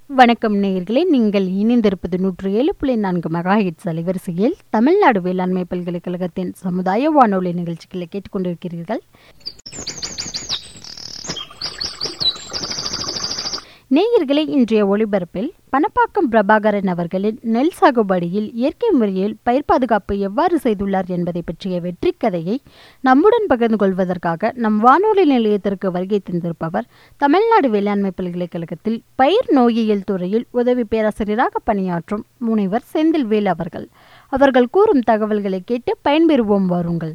வணக்கம் நேயர்களே நீங்கள் இணைந்திருப்பது நூற்று ஏழு புள்ளி நான்கு மெகாஹிட்ஸ் அலைவரிசையில் தமிழ்நாடு வேளாண்மை பல்கலைக்கழகத்தின் சமுதாய வானொலி நிகழ்ச்சிகளை கேட்டுக்கொண்டிருக்கிறீர்கள் நேயர்களே இன்றைய ஒளிபரப்பில் பணப்பாக்கம் பிரபாகரன் அவர்களின் நெல் சாகுபடியில் இயற்கை முறையில் பயிர் பாதுகாப்பு எவ்வாறு செய்துள்ளார் என்பதை பற்றிய வெற்றி கதையை நம்முடன் பகிர்ந்து கொள்வதற்காக நம் வானொலி நிலையத்திற்கு வருகை தந்திருப்பவர் தமிழ்நாடு வேளாண்மை பல்கலைக்கழகத்தில் பயிர் நோயியல் துறையில் உதவி பேராசிரியராக பணியாற்றும் முனைவர் செந்தில்வேல் அவர்கள் அவர்கள் கூறும் தகவல்களை கேட்டு பயன்பெறுவோம் வாருங்கள்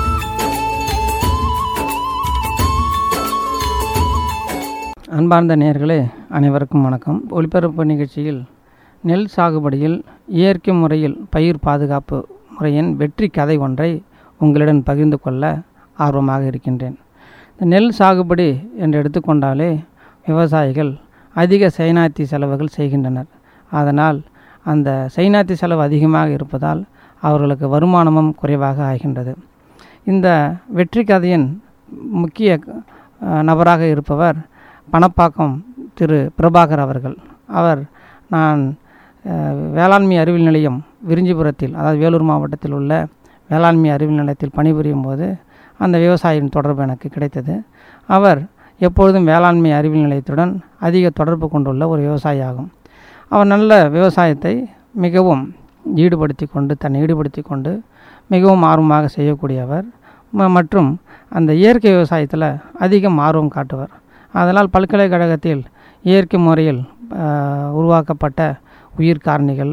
அன்பார்ந்த நேயர்களே அனைவருக்கும் வணக்கம் ஒளிபரப்பு நிகழ்ச்சியில் நெல் சாகுபடியில் இயற்கை முறையில் பயிர் பாதுகாப்பு முறையின் வெற்றி கதை ஒன்றை உங்களுடன் பகிர்ந்து கொள்ள ஆர்வமாக இருக்கின்றேன் இந்த நெல் சாகுபடி என்று எடுத்துக்கொண்டாலே விவசாயிகள் அதிக சைனாத்தி செலவுகள் செய்கின்றனர் அதனால் அந்த சைனாத்தி செலவு அதிகமாக இருப்பதால் அவர்களுக்கு வருமானமும் குறைவாக ஆகின்றது இந்த வெற்றி கதையின் முக்கிய அஹ், நபராக இருப்பவர் பணப்பாக்கம் திரு பிரபாகர் அவர்கள் அவர் நான் அஹ், வேளாண்மை அறிவியல் நிலையம் விரிஞ்சிபுரத்தில் அதாவது வேலூர் மாவட்டத்தில் உள்ள வேளாண்மை அறிவியல் நிலையத்தில் பணிபுரியும் போது அந்த விவசாயியின் தொடர்பு எனக்கு கிடைத்தது அவர் எப்பொழுதும் வேளாண்மை அறிவியல் நிலையத்துடன் அதிக தொடர்பு கொண்டுள்ள ஒரு விவசாயி ஆகும் அவர் நல்ல விவசாயத்தை மிகவும் ஈடுபடுத்தி கொண்டு தன்னை ஈடுபடுத்தி கொண்டு மிகவும் ஆர்வமாக செய்யக்கூடியவர் ம- மற்றும் அந்த இயற்கை விவசாயத்தில் அதிகம் ஆர்வம் காட்டுவர் அதனால் பல்கலைக்கழகத்தில் இயற்கை முறையில் ஆஹ், உருவாக்கப்பட்ட உயிர் காரணிகள்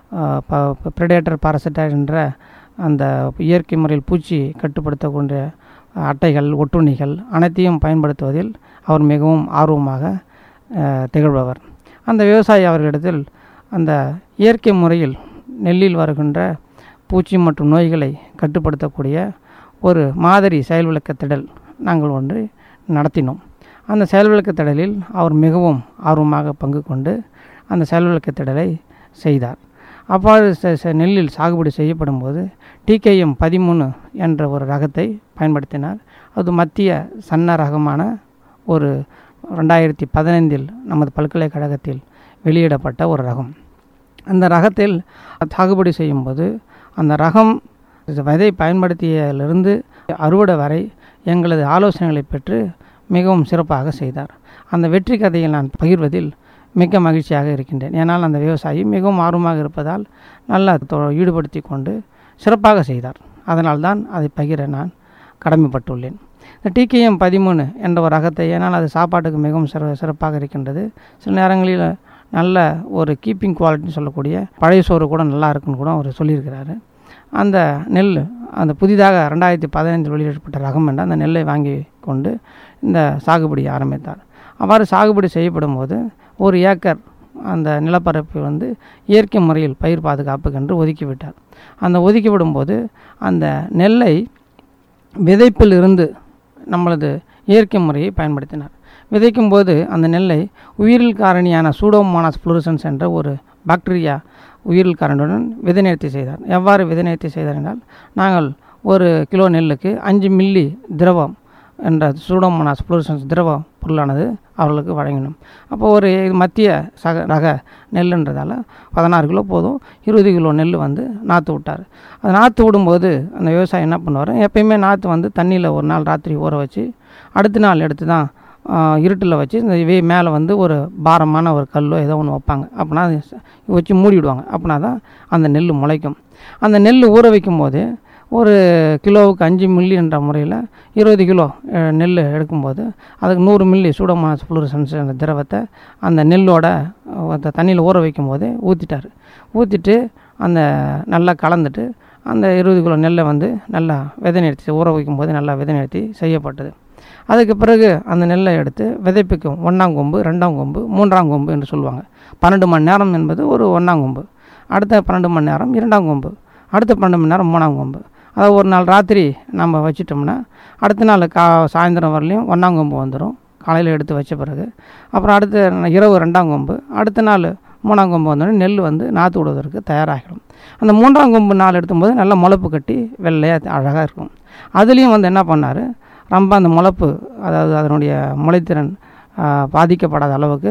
ப்ரெடேட்டர் பாரசிட்டர் என்ற அந்த இயற்கை முறையில் பூச்சி கட்டுப்படுத்தக்கூடிய அட்டைகள் ஒட்டுண்ணிகள் அனைத்தையும் பயன்படுத்துவதில் அவர் மிகவும் ஆர்வமாக ஆஹ், திகழ்பவர் அந்த விவசாயி அவர்களிடத்தில் அந்த இயற்கை முறையில் நெல்லில் வருகின்ற பூச்சி மற்றும் நோய்களை கட்டுப்படுத்தக்கூடிய ஒரு மாதிரி செயல் விளக்கத்திடல் நாங்கள் ஒன்று நடத்தினோம் அந்த செயல் விளக்கத்திடலில் அவர் மிகவும் ஆர்வமாக பங்கு கொண்டு அந்த செயல் விளக்கத்திடலை செய்தார் அவ்வாறு செ- செ- நெல்லில் சாகுபடி செய்யப்படும் போது டிகேஎம் பதிமூணு என்ற ஒரு ரகத்தை பயன்படுத்தினார் அது மத்திய சன்ன ரகமான ஒரு ரெண்டாயிரத்தி பதினைந்தில் நமது பல்கலைக்கழகத்தில் வெளியிடப்பட்ட ஒரு ரகம் அந்த ரகத்தில் சாகுபடி செய்யும்போது அந்த ரகம் விதை பயன்படுத்தியதிலிருந்து அறுவடை வரை எங்களது ஆலோசனைகளை பெற்று மிகவும் சிறப்பாக செய்தார் அந்த வெற்றி கதையை நான் பகிர்வதில் மிக்க மகிழ்ச்சியாக இருக்கின்றேன் ஏன்னால் அந்த விவசாயி மிகவும் ஆர்வமாக இருப்பதால் நல்லா தொ- ஈடுபடுத்தி கொண்டு சிறப்பாக செய்தார் அதனால்தான் அதை பகிர நான் கடமைப்பட்டுள்ளேன் இந்த டிகேஎம் பதிமூணு என்ற ஒரு ரகத்தை ஏன்னால் அது சாப்பாட்டுக்கு மிகவும் சிற சிறப்பாக இருக்கின்றது சில நேரங்களில் நல்ல ஒரு கீப்பிங் குவாலிட்டின்னு சொல்லக்கூடிய பழைய சோறு கூட நல்லா இருக்குன்னு கூட அவர் சொல்லியிருக்கிறாரு அந்த நெல் அந்த புதிதாக ரெண்டாயிரத்தி பதினைந்தில் வெளியிடப்பட்ட ரகம் என்ற அந்த நெல்லை வாங்கி கொண்டு இந்த சாகுபடி ஆரம்பித்தார் அவ்வாறு சாகுபடி செய்யப்படும் போது ஒரு ஏக்கர் அந்த நிலப்பரப்பை வந்து இயற்கை முறையில் பயிர் பாதுகாப்புக்கு என்று ஒதுக்கிவிட்டார் அந்த ஒதுக்கி விடும்போது அந்த நெல்லை விதைப்பில் இருந்து நம்மளது இயற்கை முறையை பயன்படுத்தினார் விதைக்கும் போது அந்த நெல்லை உயிரில் காரணியான சூடோமோனாஸ் ஃப்ளூரசன்ஸ் என்ற ஒரு பாக்டீரியா உயிரில் காரணியுடன் விதைநேர்த்தி செய்தார் எவ்வாறு விதைநேர்த்தி செய்தார் என்றால் நாங்கள் ஒரு கிலோ நெல்லுக்கு அஞ்சு மில்லி திரவம் என்ற சூடோமோனாஸ் ஃப்ளூரசன்ஸ் திரவ பொருளானது அவர்களுக்கு வழங்கினோம் அப்போ ஒரு மத்திய சக ரக நெல்லுன்றதால பதினாறு கிலோ போதும் இருபது கிலோ நெல் வந்து நாற்று விட்டார் அது நாற்று விடும்போது அந்த விவசாயி என்ன பண்ணுவார் எப்பயுமே நாற்று வந்து தண்ணியில் ஒரு நாள் ராத்திரி ஊற வச்சு அடுத்த நாள் எடுத்து தான் இருட்டில் வச்சு இந்த வே மேலே வந்து ஒரு பாரமான ஒரு கல்லோ ஏதோ ஒன்று வைப்பாங்க அப்படின்னா அது ச- வச்சு மூடி விடுவாங்க அப்படின்னா தான் அந்த நெல் முளைக்கும் அந்த நெல் ஊற வைக்கும் போது ஒரு கிலோவுக்கு அஞ்சு மில்லி என்ற முறையில் இருபது கிலோ அஹ், நெல் எடுக்கும்போது அதுக்கு நூறு மில்லி சூடோமாஸ் ஃப்ளூரசன்ஸ் என்ற திரவத்தை அந்த நெல்லோட அஹ், அந்த தண்ணியில் ஊற வைக்கும் போதே ஊற்றிட்டார் ஊற்றிட்டு அந்த நல்லா கலந்துட்டு அந்த இருபது கிலோ நெல்லை வந்து நல்லா விதை நிறுத்தி ஊற வைக்கும் போது நல்லா விதை நிறுத்தி செய்யப்பட்டது அதுக்கு பிறகு அந்த நெல்லை எடுத்து விதைப்புக்கும் ஒன்றாம் கொம்பு ரெண்டாம் கொம்பு மூன்றாம் கொம்பு என்று சொல்லுவாங்க பன்னெண்டு மணி நேரம் என்பது ஒரு ஒன்றாம் கொம்பு அடுத்த பன்னெண்டு மணி நேரம் இரண்டாம் கொம்பு அடுத்த பன்னெண்டு மணி நேரம் மூணாம் கொம்பு அதாவது ஒரு நாள் ராத்திரி நம்ம வச்சிட்டோம்னா அடுத்த நாள் கா சாயந்தரம் வரலையும் ஒன்றாம் கொம்பு வந்துடும் காலையில் எடுத்து வச்ச பிறகு அப்புறம் அடுத்த இரவு ரெண்டாம் கொம்பு அடுத்த நாள் மூணாம் கொம்பு வந்தோடனே நெல் வந்து நாற்று விடுவதற்கு தயாராகிடும் அந்த மூன்றாம் கொம்பு நாள் எடுக்கும்போது நல்லா முளைப்பு கட்டி வெள்ளையாக அழகாக இருக்கும் அதுலேயும் வந்து என்ன பண்ணார் ரொம்ப அந்த முளைப்பு அதாவது அதனுடைய முளைத்திறன் ஆ, பாதிக்கப்படாத அளவுக்கு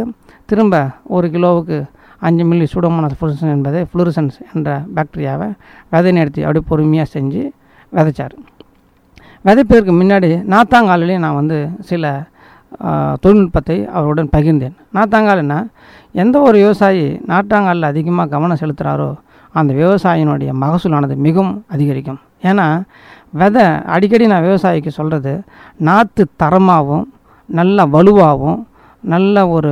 திரும்ப ஒரு கிலோவுக்கு அஞ்சு மில்லி சூடோமோனாஸ் ஃப்ளூரசன்ஸ் என்பதை ஃப்ளூரசன்ஸ் என்ற பாக்டீரியாவை விதை நிறுத்தி அப்படியே பொறுமையாக செஞ்சு விதைச்சார் விதைப்பதற்கு முன்னாடி நாத்தாங்காலிலையும் நான் வந்து சில ஆ, தொழில்நுட்பத்தை அவருடன் பகிர்ந்தேன் நாத்தாங்கால்னா எந்த ஒரு விவசாயி நாட்டாங்காலில் அதிகமாக கவனம் செலுத்துகிறாரோ அந்த விவசாயினுடைய மகசூலானது மிகவும் அதிகரிக்கும் ஏன்னா விதை அடிக்கடி நான் விவசாயிக்கு சொல்கிறது நாற்று தரமாகவும் நல்ல வலுவாகவும் நல்ல ஒரு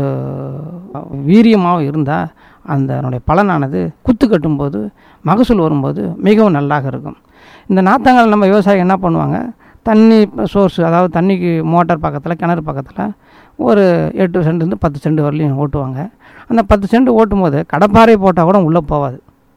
வீரியமாகவும் இருந்தால் அதனுடைய பலனானது குத்து கட்டும்போது மகசூல் வரும்போது மிகவும் நல்லாக இருக்கும் இந்த நாத்தங்கால் நம்ம விவசாயி என்ன பண்ணுவாங்க தண்ணி சோர்ஸ் அதாவது தண்ணிக்கு மோட்டார் பக்கத்தில் கிணறு பக்கத்தில் ஒரு எட்டு சென்ட்லேருந்து பத்து சென்ட் வரலையும் ஓட்டுவாங்க அந்த பத்து சென்ட் ஓட்டும்போது கடப்பாறை போட்டால் கூட உள்ளே போகாது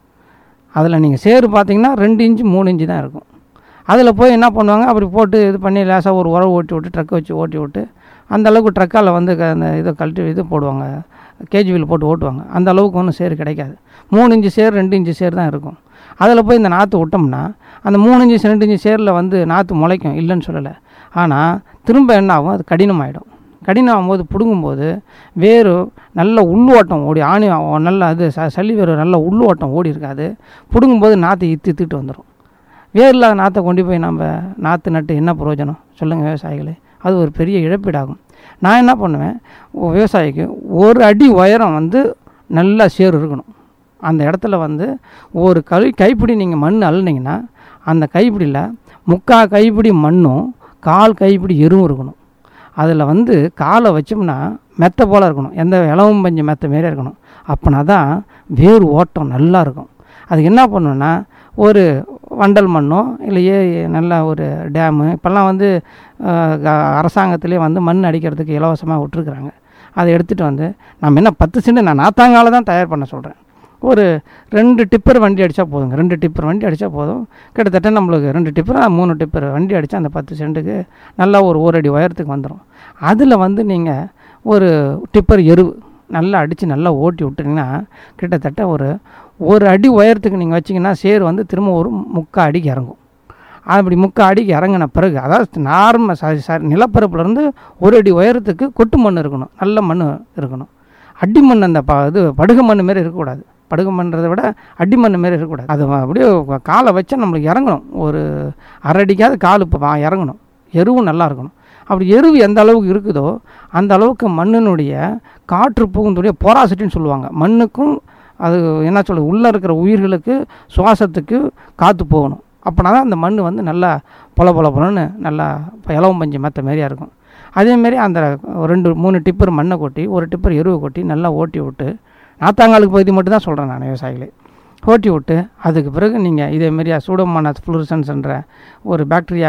அதில் நீங்கள் சேறு பார்த்தீங்கன்னா ரெண்டு இன்ச்சு மூணு இன்ச்சு தான் இருக்கும் அதில் போய் என்ன பண்ணுவாங்க அப்படி போட்டு இது பண்ணி லேசாக ஒரு உரம் ஓட்டி விட்டு ட்ரக்கை வச்சு ஓட்டி விட்டு அந்த அளவுக்கு ட்ரக்கால் வந்து க- அந்த இதை கழட்டி இது போடுவாங்க கேஜிவில் போட்டு ஓட்டுவாங்க அந்த அளவுக்கு ஒன்றும் சேறு கிடைக்காது மூணு இன்ச்சு சேர் ரெண்டு இன்ச்சு சேர் தான் இருக்கும் அதில் போய் இந்த நாற்று விட்டோம்னா அந்த மூணு இன்ச்சு ரெண்டு இன்ச்சு சேரில் வந்து நாற்று முளைக்கும் இல்லைன்னு சொல்லலை ஆனால் திரும்ப என்ன ஆகும் அது கடினமாயிடும் கடினம் போது பிடுங்கும்போது வேறு நல்ல உள்ளோட்டம் ஓடி ஆணி நல்ல அது ச சளி வேறு நல்ல உள்ளோட்டம் ஓடி இருக்காது பிடுங்கும்போது நாற்று இத்து இத்துட்டு வந்துடும் வேர் இல்லாத நாற்றை கொண்டு போய் நம்ம நாற்று நட்டு என்ன பிரயோஜனம் சொல்லுங்கள் விவசாயிகளே அது ஒரு பெரிய இழப்பீடாகும் நான் என்ன பண்ணுவேன் ஒ- விவசாயிக்கு ஒரு அடி உயரம் வந்து நல்லா சேறு இருக்கணும் அந்த இடத்துல வந்து ஒரு கை கைப்பிடி நீங்கள் மண் அள்ளினீங்கன்னா அந்த கைப்பிடியில் முக்கால் கைப்பிடி மண்ணும் கால் கைப்பிடி எருவும் இருக்கணும் அதில் வந்து காலை வச்சோம்னா மெத்தை போல் இருக்கணும் எந்த இளவும் பஞ்சு மெத்தை மாரி இருக்கணும் அப்போனா தான் வேர் ஓட்டம் நல்லா இருக்கும் அதுக்கு என்ன பண்ணணும்னா ஒரு வண்டல் மண்ணோ இல்லை ஏ நல்ல ஒரு டேமு இப்போல்லாம் வந்து அஹ், க- அரசாங்கத்திலே வந்து மண் அடிக்கிறதுக்கு இலவசமாக விட்டுருக்குறாங்க அதை எடுத்துகிட்டு வந்து நம்ம என்ன பத்து சென்ட் நான் நாத்தாங்கால தான் தயார் பண்ண சொல்கிறேன் ஒரு ரெண்டு டிப்பர் வண்டி அடித்தா போதுங்க ரெண்டு டிப்பர் வண்டி அடித்தா போதும் கிட்டத்தட்ட நம்மளுக்கு ரெண்டு டிப்பர் மூணு டிப்பர் வண்டி அடித்தா அந்த பத்து சென்ட்டுக்கு நல்லா ஒரு ஒரு அடி உயரத்துக்கு வந்துடும் அதில் வந்து நீங்கள் ஒரு டிப்பர் எரு நல்லா அடித்து நல்லா ஓட்டி விட்டிங்கன்னா கிட்டத்தட்ட ஒரு ஒரு அடி உயரத்துக்கு நீங்கள் வச்சிங்கன்னா சேர் வந்து திரும்ப ஒரு முக்கால் அடிக்கு இறங்கும் அப்படி முக்கால் அடிக்கு இறங்கின பிறகு அதாவது நார்மல் சாரி சாரி நிலப்பரப்புலேருந்து ஒரு அடி உயரத்துக்கு கொட்டு மண் இருக்கணும் நல்ல மண் இருக்கணும் அடி மண் அந்த ப இது படுகு மண் மாரி இருக்கக்கூடாது படுகு மண்றதை விட அடி மண் மாரி இருக்கக்கூடாது அது அப்படியே காலை வச்சா நம்மளுக்கு இறங்கணும் ஒரு அரை அடிக்காவது கால் இப்போ இறங்கணும் எருவும் நல்லா இருக்கணும் அப்படி எருவு எந்த அளவுக்கு இருக்குதோ அந்த அளவுக்கு மண்ணினுடைய காற்று புகுந்துடைய போராசிட்டின்னு சொல்லுவாங்க மண்ணுக்கும் அது என்ன சொல்றது உள்ளே இருக்கிற உயிர்களுக்கு சுவாசத்துக்கு காற்று போகணும் அப்போனா தான் அந்த மண் வந்து நல்லா பொல பொல பொலன்னு நல்லா இப்போ இலவம் பஞ்சு மற்ற மாரியாக இருக்கும் அதேமாரி அந்த ரெண்டு மூணு டிப்பர் மண்ணை கொட்டி ஒரு டிப்பர் எருவை கொட்டி நல்லா ஓட்டி விட்டு நாத்தாங்காலுக்கு பகுதி மட்டும் தான் சொல்கிறேன் நான் விவசாயிகளே ஓட்டி விட்டு அதுக்கு பிறகு நீங்கள் இதேமாரி சூடோமானாஸ் ஃப்ளூரசன்ஸ்ன்ற ஒரு பாக்டீரியா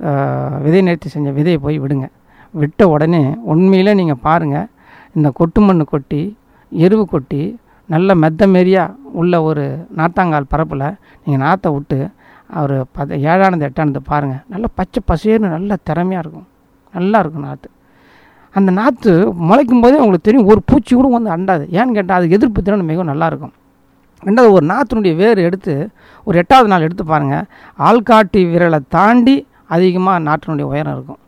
விதை நிறுத்தி செஞ்ச விதையை போய் விடுங்க விட்ட உடனே உண்மையிலே நீங்கள் பாருங்கள் இந்த கொட்டு மண் கொட்டி எருவு கொட்டி நல்ல மெத்த மாரியா உள்ள ஒரு நாத்தாங்கால் பரப்பில் நீங்கள் நாற்றை விட்டு ஒரு பத ஏழானது எட்டானது பாருங்கள் நல்லா பச்சை பசேர்னு நல்லா திறமையாக இருக்கும் நல்லா இருக்கும் நாற்று அந்த நாற்று முளைக்கும் போதே உங்களுக்கு தெரியும் ஒரு பூச்சி கூட வந்து அண்டாது ஏன்னு கேட்டால் அதுக்கு எதிர்ப்பு திறன் மிகவும் நல்லாயிருக்கும் ரெண்டாவது ஒரு நாற்றினுடைய வேர் எடுத்து ஒரு எட்டாவது நாள் எடுத்து பாருங்கள் ஆள்காட்டி விரலை தாண்டி அதிகமாக நாற்றினுடைய உயரம் இருக்கும்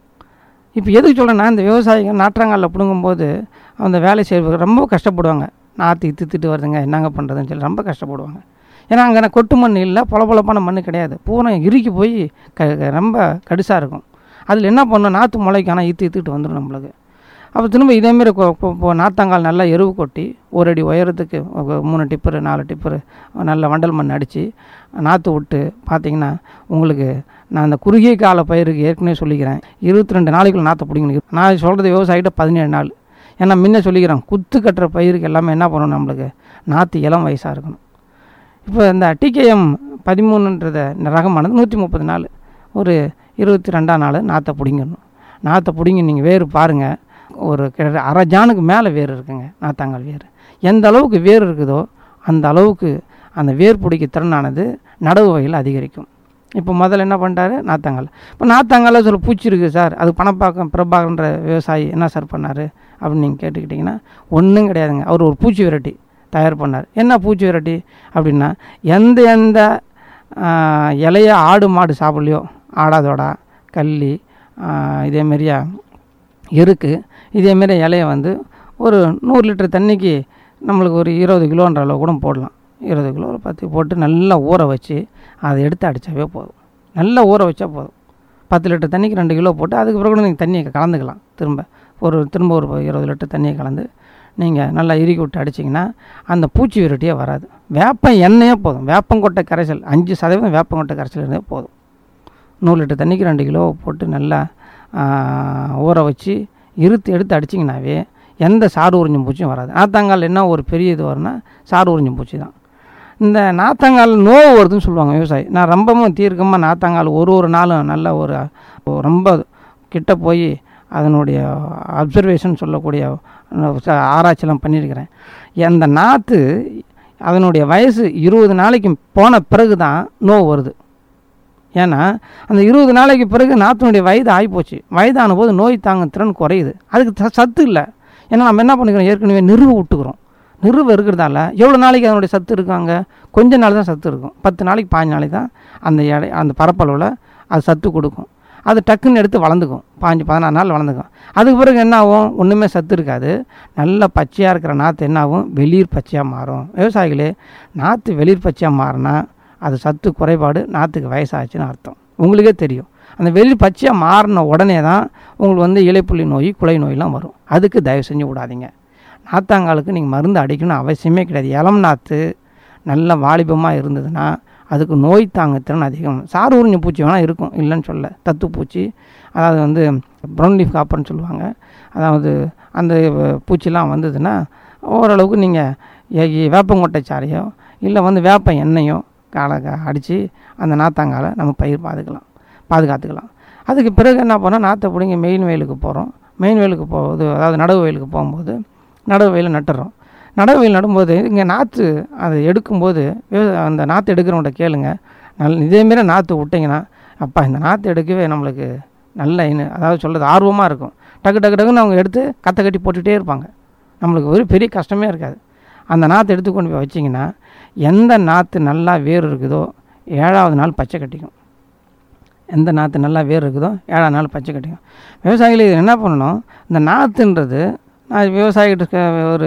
இப்போ எதுக்கு சொல்கிறேன்னா இந்த விவசாயிகள் நாற்றாங்காலில் பிடுங்கும்போது அந்த வேலை செய்வது ரொம்ப கஷ்டப்படுவாங்க நாற்று இத்துத்துட்டு வருதுங்க என்னங்க பண்ணுறதுன்னு சொல்லி ரொம்ப கஷ்டப்படுவாங்க ஏன்னா அங்கே கொட்டு மண் இல்லை பொலப்பொலப்பான மண் கிடையாது பூரா இறுக்கி போய் க க- ரொம்ப கடுசாக இருக்கும் அதில் என்ன பண்ணணும் நாற்று முளைக்கு ஆனால் இத்து இத்துட்டு வந்துடும் நம்மளுக்கு அப்போ திரும்ப இதேமாரி இப்போ நாத்தாங்கால் நல்லா எருவு கொட்டி ஒரு அடி உயரத்துக்கு ஒரு மூணு டிப்பரு நாலு டிப்பரு நல்ல வண்டல் மண் அடித்து நாற்று விட்டு பார்த்தீங்கன்னா உங்களுக்கு நான் அந்த குறுகிய கால பயிருக்கு ஏற்கனவே சொல்லிக்கிறேன் இருபத்தி ரெண்டு நாளைக்குள்ள நாற்றை பிடிக்கணும் நான் சொல்கிறது விவசாயிகிட்ட பதினேழு நாள் ஏன்னா முன்ன சொல்லிக்கிறேன் குத்து கட்டுற பயிருக்கு எல்லாமே என்ன பண்ணணும் நம்மளுக்கு நாற்று இளம் வயசாக இருக்கணும் இப்போ இந்த டிகேஎம் பதிமூணுன்றத இந்த ரகமானது நூற்றி முப்பது நாள் ஒரு இருபத்தி ரெண்டாம் நாள் நாற்றை பிடிங்கணும் நாற்றை பிடிங்கி நீங்கள் வேறு பாருங்கள் ஒரு கிட்ட அரை ஜானுக்கு மேலே வேர் இருக்குங்க நாத்தாங்கால் வேர் எந்த அளவுக்கு வேர் இருக்குதோ அந்த அளவுக்கு அந்த வேர் பிடிக்க திறனானது நடவு வகையில் அதிகரிக்கும் இப்போ முதல்ல என்ன பண்ணிட்டாரு நாத்தாங்கால் இப்போ நாத்தாங்கால சில பூச்சி இருக்குது சார் அது பணப்பாக்கம் பிரபாகரன்ற விவசாயி என்ன சார் பண்ணார் அப்படின்னு நீங்கள் கேட்டுக்கிட்டிங்கன்னா ஒன்றும் கிடையாதுங்க அவர் ஒரு பூச்சி விரட்டி தயார் பண்ணார் என்ன பூச்சி விரட்டி அப்படின்னா எந்த எந்த ஆஹ், இலைய ஆடு மாடு சாப்பிட்லையோ ஆடாதோடா கள்ளி ஆஹ், இதே மாதிரியா எருக்கு இதேமாரி இலைய வந்து ஒரு நூறு லிட்டர் தண்ணிக்கு நம்மளுக்கு ஒரு இருபது கிலோன்ற அளவு கூட போடலாம் இருபது கிலோ ஒரு பத்து போட்டு நல்லா ஊற வச்சு அதை எடுத்து அடித்தாவே போதும் நல்லா ஊற வச்சா போதும் பத்து லிட்டர் தண்ணிக்கு ரெண்டு கிலோ போட்டு அதுக்கு பிறகு கூட நீங்கள் தண்ணியை கலந்துக்கலாம் திரும்ப ஒரு திரும்ப ஒரு இருபது லிட்டர் தண்ணியை கலந்து நீங்கள் நல்லா இறுக்கி விட்டு அடிச்சிங்கன்னா அந்த பூச்சி விரட்டியே வராது வேப்பம் எண்ணெயே போதும் வேப்பங்கொட்டை கரைசல் அஞ்சு சதவீதம் வேப்பங்கொட்டை கரைசல் இருந்தே போதும் நூறு லிட்டர் தண்ணிக்கு ரெண்டு கிலோ போட்டு நல்லா ஆ, ஊற வச்சு இருத்து எடுத்து அடிச்சிங்கனாவே எந்த சாறு உறிஞ்சும் பூச்சியும் வராது நாத்தாங்கால் என்ன ஒரு பெரிய இது வரும்னா சாறு உறிஞ்சும் பூச்சி தான் இந்த நாத்தாங்கால் நோவு வருதுன்னு சொல்லுவாங்க விவசாயி நான் ரொம்பவும் தீர்க்கமாக நாத்தாங்கால் ஒரு ஒரு நாளும் நல்ல ஒரு ரொம்ப கிட்ட போய் அதனுடைய அப்சர்வேஷன் சொல்லக்கூடிய ச- ஆராய்ச்சிலாம் பண்ணியிருக்கிறேன் அந்த நாற்று அதனுடைய வயசு இருபது நாளைக்கு போன பிறகு தான் நோவு வருது ஏன்னா அந்த இருபது நாளைக்கு பிறகு நாற்றினுடைய வயது ஆகிப்போச்சு வயதான போது நோய் தாங்கும் திறன் குறையுது அதுக்கு ச- சத்து இல்லை ஏன்னா நம்ம என்ன பண்ணிக்கிறோம் ஏற்கனவே நிறுவ விட்டுக்கிறோம் நிறுவ இருக்கிறதால எவ்வளோ நாளைக்கு அதனுடைய சத்து இருக்காங்க கொஞ்ச நாள் தான் சத்து இருக்கும் பத்து நாளைக்கு பாஞ்சு நாளைக்கு தான் அந்த எடை அந்த பரப்பளவில் அது சத்து கொடுக்கும் அது டக்குன்னு எடுத்து வளர்ந்துக்கும் பாஞ்சு பதினாறு நாள் வளர்ந்துக்கும் அதுக்கு பிறகு என்ன ஆகும் ஒன்றுமே சத்து இருக்காது நல்ல பச்சையாக இருக்கிற நாற்று என்ன ஆகும் வெளிர் பச்சையாக மாறும் விவசாயிகளே நாற்று வெளிர் பச்சையாக மாறினா அது சத்து குறைபாடு நாற்றுக்கு வயசாச்சுன்னு அர்த்தம் உங்களுக்கே தெரியும் அந்த வெளிர் பச்சையாக மாறின உடனே தான் உங்களுக்கு வந்து இலைப்புள்ளி நோய் குலை நோயெலாம் வரும் அதுக்கு தயவு செஞ்சு விடாதீங்க நாத்தாங்காலுக்கு நீங்கள் மருந்து அடிக்கணும்னு அவசியமே கிடையாது இளம் நாற்று நல்ல வாலிபமாக இருந்ததுன்னா அதுக்கு நோய் தாங்கத்திறன் அதிகம் சாறு உறிஞ்ச பூச்சி வேணால் இருக்கும் இல்லைன்னு சொல்ல தத்து பூச்சி அதாவது வந்து ப்ரௌன் லீஃப் காப்பர்னு சொல்லுவாங்க அதாவது அந்த பூச்சிலாம் வந்ததுன்னா ஓரளவுக்கு நீங்கள் வேப்பங்கொட்டை சாறையோ இல்லை வந்து வேப்ப எண்ணெயோ காலை அடித்து அந்த நாத்தாங்காலை நம்ம பயிர் பாதுக்கலாம் பாதுகாத்துக்கலாம் அதுக்கு பிறகு என்ன பண்ணோம் நாற்றை பிடிங்க மெயின் வயலுக்கு போகிறோம் மெயின் வயலுக்கு போகுது அதாவது நடவு வயலுக்கு போகும்போது நடவு வயலில் நட்டுறோம் நடவு வயல் நடும்போது இங்கே நாற்று அதை எடுக்கும்போது விவ- அந்த நாற்று எடுக்கிறவங்கள்ட்ட கேளுங்க நல் இதேமாரி நாற்று விட்டிங்கன்னா அப்பா இந்த நாற்று எடுக்கவே நம்மளுக்கு நல்ல இனு அதாவது சொல்கிறது ஆர்வமாக இருக்கும் டக்கு டக்கு டக்குன்னு அவங்க எடுத்து கத்தை கட்டி போட்டுகிட்டே இருப்பாங்க நம்மளுக்கு ஒரு பெரிய கஷ்டமே இருக்காது அந்த நாற்று எடுத்து கொண்டு போய் வச்சிங்கன்னா எந்த நாற்று நல்லா வேர் இருக்குதோ ஏழாவது நாள் பச்சை கட்டிக்கும் எந்த நாற்று நல்லா வேர் இருக்குதோ ஏழாவது நாள் பச்சை கட்டிக்கும் விவசாயிகள் இது என்ன பண்ணணும் இந்த நாற்றுன்றது நான் விவசாயிகிட்ட இருக்க ஒரு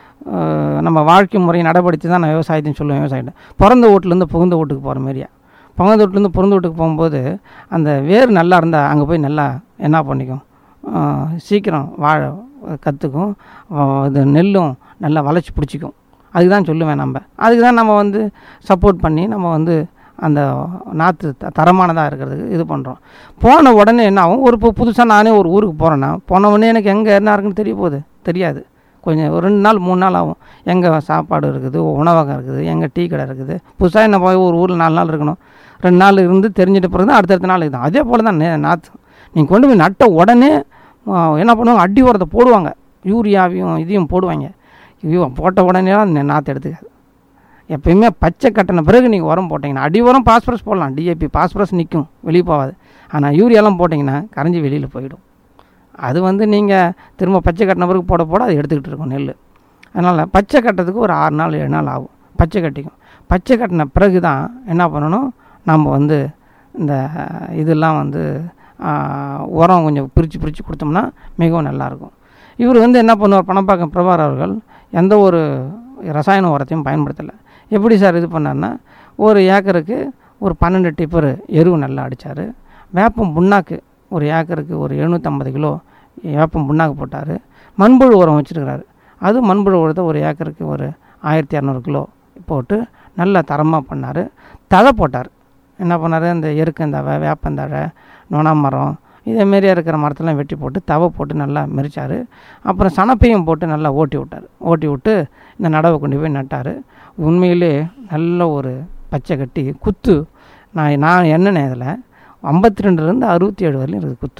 அஹ், நம்ம வாழ்க்கை முறையை நடைபடுத்தி தான் நான் விவசாயத்தையும் சொல்லுவேன் விவசாயிகிட்ட பிறந்த வீட்டிலேருந்து புகுந்த வீட்டுக்கு போகிற மாதிரியா பிறந்த வீட்டிலேருந்து பிறந்த வீட்டுக்கு போகும்போது அந்த வேர் நல்லா இருந்தால் அங்கே போய் நல்லா என்ன பண்ணிக்கும் அஹ், சீக்கிரம் வாழ கற்றுக்கும் இது நெல்லும் நல்லா வளைச்சி பிடிச்சிக்கும் அதுக்கு தான் சொல்லுவேன் நம்ம அதுக்கு தான் நம்ம வந்து சப்போர்ட் பண்ணி நம்ம வந்து அந்த நாற்று த தரமானதாக இருக்கிறதுக்கு இது பண்ணுறோம் போன உடனே என்ன ஆகும் ஒரு இப்போ புதுசாக நானே ஒரு ஊருக்கு போகிறேன்னா போன உடனே எனக்கு எங்கே என்ன இருக்குன்னு தெரிய போகுது தெரியாது கொஞ்சம் ஒரு ரெண்டு நாள் மூணு நாள் ஆகும் எங்கே சாப்பாடு இருக்குது உணவகம் இருக்குது எங்கே டீ கடை இருக்குது புதுசாக என்ன போய் ஒரு ஊரில் நாலு நாள் இருக்கணும் ரெண்டு நாள் இருந்து தெரிஞ்சிட்ட பிறகு தான் அடுத்தடுத்த நாள் இதுதான் அதே போல் தான் நே- நாற்று நீங்கள் கொண்டு போய் நட்ட உடனே ஆ, என்ன பண்ணுவாங்க அடி உரத்தை போடுவாங்க யூரியாவையும் இதையும் போடுவாங்க ஐயோ போட்ட உடனே தான் நாற்று எடுத்துக்காது எப்பயுமே பச்சை கட்டின பிறகு நீங்கள் உரம் போட்டிங்கன்னா அடி உரம் பாஸ்பரஸ் போடலாம் டிஏபி பாஸ்பரஸ் நிற்கும் வெளியே போகாது ஆனால் யூரியாலாம் போட்டிங்கன்னா கரைஞ்சி வெளியில் போயிடும் அது வந்து நீங்கள் திரும்ப பச்சை கட்டின பிறகு போட போட அது எடுத்துக்கிட்டு இருக்கும் நெல் அதனால் பச்சை கட்டுறதுக்கு ஒரு ஆறு நாள் ஏழு நாள் ஆகும் பச்சை கட்டிக்கும் பச்சை கட்டின பிறகு தான் என்ன பண்ணணும் நம்ம வந்து இந்த இதெல்லாம் வந்து ஆ, உரம் கொஞ்சம் பிரித்து பிரித்து கொடுத்தோம்னா மிகவும் நல்லாயிருக்கும் இவர் வந்து என்ன பண்ணுவார் பணப்பாக்கம் பிரபார் அவர்கள் எந்த ஒரு ரசாயன உரத்தையும் பயன்படுத்தலை எப்படி சார் இது பண்ணார்னா ஒரு ஏக்கருக்கு ஒரு பன்னெண்டு டிப்பர் எருவு நல்லா அடித்தார் வேப்பம் புண்ணாக்கு ஒரு ஏக்கருக்கு ஒரு எழுநூற்றம்பது கிலோ வேப்பம் புண்ணாக்கு போட்டார் மண்புழு உரம் வச்சுருக்கிறாரு அது மண்புழு உரத்தை ஒரு ஏக்கருக்கு ஒரு ஆயிரத்தி இரநூறு கிலோ போட்டு நல்ல தரமாக பண்ணார் தழை போட்டார் என்ன பண்ணார் இந்த எருக்கந்தழை வேப்பந்தழை நொணாமரம் இதேமாரியா இருக்கிற மரத்தெல்லாம் வெட்டி போட்டு தவை போட்டு நல்லா மெரிச்சார் அப்புறம் சனப்பையும் போட்டு நல்லா ஓட்டி விட்டார் ஓட்டி விட்டு இந்த நடவை கொண்டு போய் நட்டார் உண்மையிலே நல்ல ஒரு பச்சை கட்டி குத்து நான் நான் என்னென்ன இதில் ஐம்பத்தி ரெண்டுலேருந்து அறுபத்தி ஏழு வரலையும் இருக்குது குத்து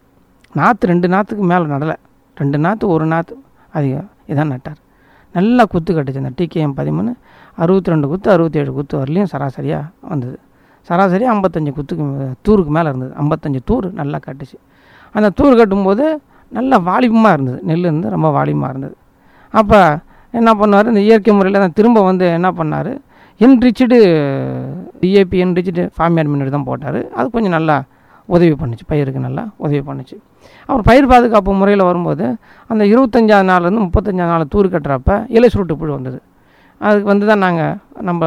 நாற்று ரெண்டு நாற்றுக்கு மேலே நடலை ரெண்டு நாற்று ஒரு நாற்று அதிகம் இதான் நட்டார் நல்லா குத்து கட்டுச்சு அந்த டிகேஎம் பதிமூணு அறுபத்தி ரெண்டு குத்து அறுபத்தி ஏழு குத்து வரலையும் சராசரியாக வந்தது சராசரி ஐம்பத்தஞ்சு குத்துக்கு மே- தூருக்கு மேலே இருந்தது ஐம்பத்தஞ்சு தூர் நல்லா கட்டுச்சு அந்த தூர் கட்டும்போது நல்லா வாலிபமாக இருந்தது நெல் இருந்து ரொம்ப வாலிபமாக இருந்தது அப்போ என்ன பண்ணார் இந்த இயற்கை முறையில் தான் திரும்ப வந்து என்ன பண்ணார் என்ரிச்சடு டிஏபி என்ரிச்சடு ஃபார்மியார் மின்னடி தான் போட்டார் அது கொஞ்சம் நல்லா உதவி பண்ணுச்சு பயிருக்கு நல்லா உதவி பண்ணுச்சு அப்புறம் பயிர் பாதுகாப்பு முறையில் வரும்போது அந்த இருபத்தஞ்சாவது நாள்லேருந்து முப்பத்தஞ்சாவது நாள் தூர் கட்டுறப்ப இலை சுருட்டு புழு வந்தது அதுக்கு வந்து தான் நாங்கள் நம்ம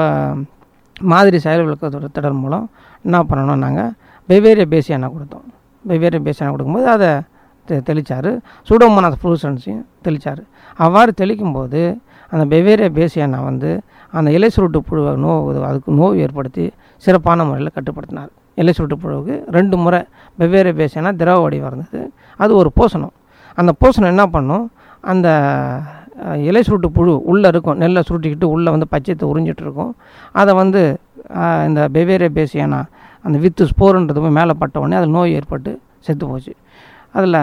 மாதிரி செயல் விளக்கத்தோட திடல் மூலம் என்ன பண்ணணும் நாங்கள் வெவ்வேறு பேசியானா கொடுத்தோம் வெவ்வேறு பேசியானா கொடுக்கும்போது அதை தெ தெளித்தார் சூடோமோனாஸ் ஃப்ளூசன்ஸையும் தெளித்தார் அவ்வாறு தெளிக்கும்போது அந்த வெவ்வேறு பேசியானா வந்து அந்த இலை சுருட்டு புழுவை நோய் அதுக்கு நோய் ஏற்படுத்தி சிறப்பான முறையில் கட்டுப்படுத்தினார் இலை சுருட்டு புழுவுக்கு ரெண்டு முறை வெவ்வேறு பேசியானா திரவ வடிவம் இருந்தது அது ஒரு பூசணம் அந்த பூசணம் என்ன பண்ணும் அந்த அஹ், இலை சுருட்டு புழு உள்ளே இருக்கும் நெல்லை சுருட்டிக்கிட்டு உள்ளே வந்து பச்சையத்தை உறிஞ்சிட்டு இருக்கும் அதை வந்து அஹ், இந்த வெவ்வேறு பேசியானா அந்த வித்து ஸ்போருன்றது போய் மேலே பட்ட உடனே அதில் நோய் ஏற்பட்டு செத்து போச்சு அதில்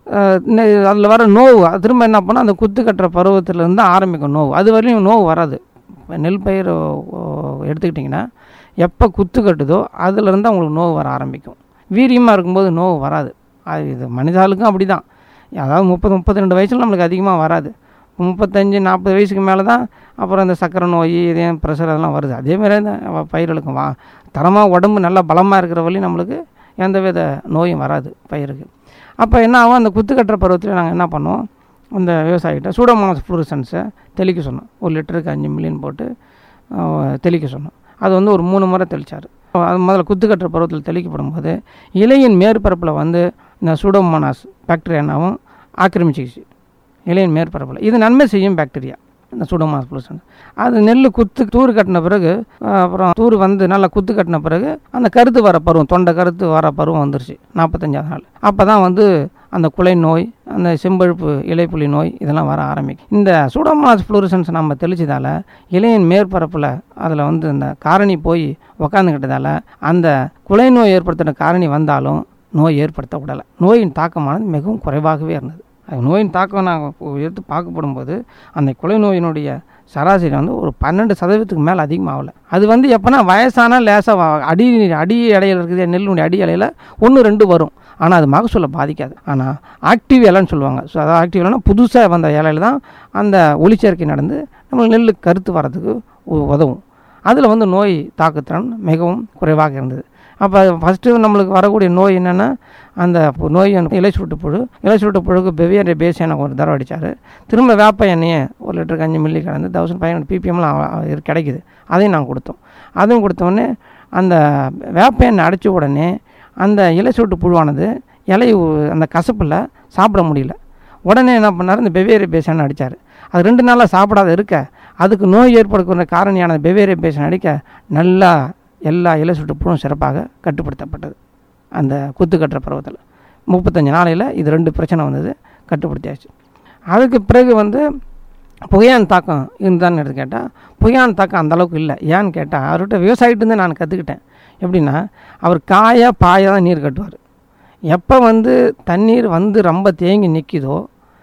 அதில் வர நோவு அது திரும்ப என்ன பண்ணால் அந்த குத்து கட்டுற பருவத்திலேருந்து ஆரம்பிக்கும் நோவு அது வரையும் நோவு வராது இப்ப நெல் பயிர் ஓ, எடுத்துக்கிட்டிங்கன்னா எப்போ குத்து கட்டுதோ அதுலேருந்து அவங்களுக்கு நோவு வர ஆரம்பிக்கும் வீரியமாக இருக்கும்போது நோவு வராது அது இது மனிதாளுக்கும் அப்படி தான் அதாவது முப்பது முப்பத்தி ரெண்டு வயசில் நம்மளுக்கு அதிகமாக வராது முப்பத்தஞ்சு நாற்பது வயசுக்கு மேலே தான் அப்புறம் இந்த சக்கரை நோய் இதயம் ப்ரெஷர் அதெல்லாம் வருது அதே மாதிரி தான் அவ பயிர்களுக்கும் வா தரமாக உடம்பு நல்லா பலமாக இருக்கிற வழி நம்மளுக்கு எந்தவித நோயும் வராது பயிருக்கு அப்போ என்ன ஆகும் அந்த குத்து கட்டுற பருவத்தில் நாங்கள் என்ன பண்ணுவோம் அந்த விவசாயிகிட்ட சூடோமோனாஸ் ஃப்ளூரசன்ஸை தெளிக்க சொன்னோம் ஒரு லிட்டருக்கு அஞ்சு மில்லியன் போட்டு அஹ், தெளிக்க சொன்னோம் அது வந்து ஒரு மூணு முறை தெளித்தார் அது முதல்ல குத்து கட்டுற பருவத்தில் தெளிக்கப்படும் போது இலையின் மேற்பரப்பில் வந்து இந்த சூடோமோனாஸ் பாக்டீரியானாவும் ஆக்கிரமிச்சிக்கிச்சு இலையின் மேற்பரப்பில் இது நன்மை செய்யும் பாக்டீரியா இந்த சூடோமோனாஸ் புளுசன் அது நெல் குத்து தூர் கட்டின பிறகு அஹ், அப்புறம் தூர் வந்து நல்லா குத்து கட்டின பிறகு அந்த கருத்து வர பருவம் தொண்டை கருத்து வர பருவம் வந்துருச்சு நாற்பத்தஞ்சாவது நாள் அப்போ தான் வந்து அந்த குலை நோய் அந்த செம்பழுப்பு இலைப்புலி நோய் இதெல்லாம் வர ஆரம்பிக்கும் இந்த சூடோமோனாஸ் ஃப்ளூரசன்ஸ் நம்ம தெளிச்சதால் இலையின் மேற்பரப்பில் அதில் வந்து இந்த காரணி போய் உக்காந்துக்கிட்டதால அந்த குலை நோய் ஏற்படுத்தின காரணி வந்தாலும் நோய் ஏற்படுத்த விடலை நோயின் தாக்கமானது மிகவும் குறைவாகவே இருந்தது அது நோயின் தாக்கம் நாங்கள் எடுத்து பார்க்கப்படும் போது அந்த குலை நோயினுடைய சராசரி வந்து ஒரு பன்னெண்டு சதவீதத்துக்கு மேலே அதிகமாகல அது வந்து எப்போனா வயசான லேசாக அடி அடி இடையில இருக்குது நெல்லுடைய அடி இலையில ஒன்று ரெண்டு வரும் ஆனால் அது மகசூலை பாதிக்காது ஆனால் ஆக்டிவ் இலைன்னு சொல்லுவாங்க ஸோ அதாவது ஆக்டிவ் இலைன்னா புதுசாக வந்த இலையில தான் அந்த ஒளிச்சேர்க்கை நடந்து நம்மளுக்கு நெல் கருத்து வர்றதுக்கு உ- உதவும் அதில் வந்து நோய் தாக்குத்திறன் மிகவும் குறைவாக இருந்தது அப்போ ஃபஸ்ட்டு நம்மளுக்கு வரக்கூடிய நோய் என்னென்னா அந்த பு- நோய் வந்து இலை சுருட்டு புழு இலை சுருட்டு புழுக்கு வெவ்வேறு பேஸ் எனக்கு ஒரு தடவை அடித்தார் திரும்ப வேப்ப எண்ணெயை ஒரு லிட்டருக்கு அஞ்சு மில்லி கலந்து தௌசண்ட் ஃபைவ் ஹண்ட்ரட் பிபிஎம்லாம் கிடைக்குது அதையும் நாங்கள் கொடுத்தோம் அதுவும் கொடுத்தோடனே அந்த வேப்ப எண்ணெய் அடித்த உடனே அந்த இலை சுருட்டு புழுவானது இலை உ- அந்த கசப்பில் சாப்பிட முடியல உடனே என்ன பண்ணார் இந்த வெவ்வேறு பேசன் அடித்தார் அது ரெண்டு நாளாக சாப்பிடாத இருக்க அதுக்கு நோய் ஏற்படுக்கிற காரணியான வெவ்வேறு பேசன் அடிக்க நல்லா எல்லா இலை சுட்டு புழுவும் சிறப்பாக கட்டுப்படுத்தப்பட்டது அந்த குத்து கட்டுற பருவத்தில் முப்பத்தஞ்சு நாளையில் இது ரெண்டு பிரச்சனை வந்தது கட்டுப்படுத்தியாச்சு அதுக்கு பிறகு வந்து புகையான் தாக்கம் இருந்தான்னு எடுத்து கேட்டால் புகையான் தாக்கம் அந்த அளவுக்கு இல்லை ஏன்னு கேட்டால் அவர்கிட்ட விவசாயிகிட்டேருந்து நான் கற்றுக்கிட்டேன் எப்படின்னா அவர் காய பாய தான் நீர் கட்டுவார் எப்போ வந்து தண்ணீர் வந்து ரொம்ப தேங்கி நிற்கிதோ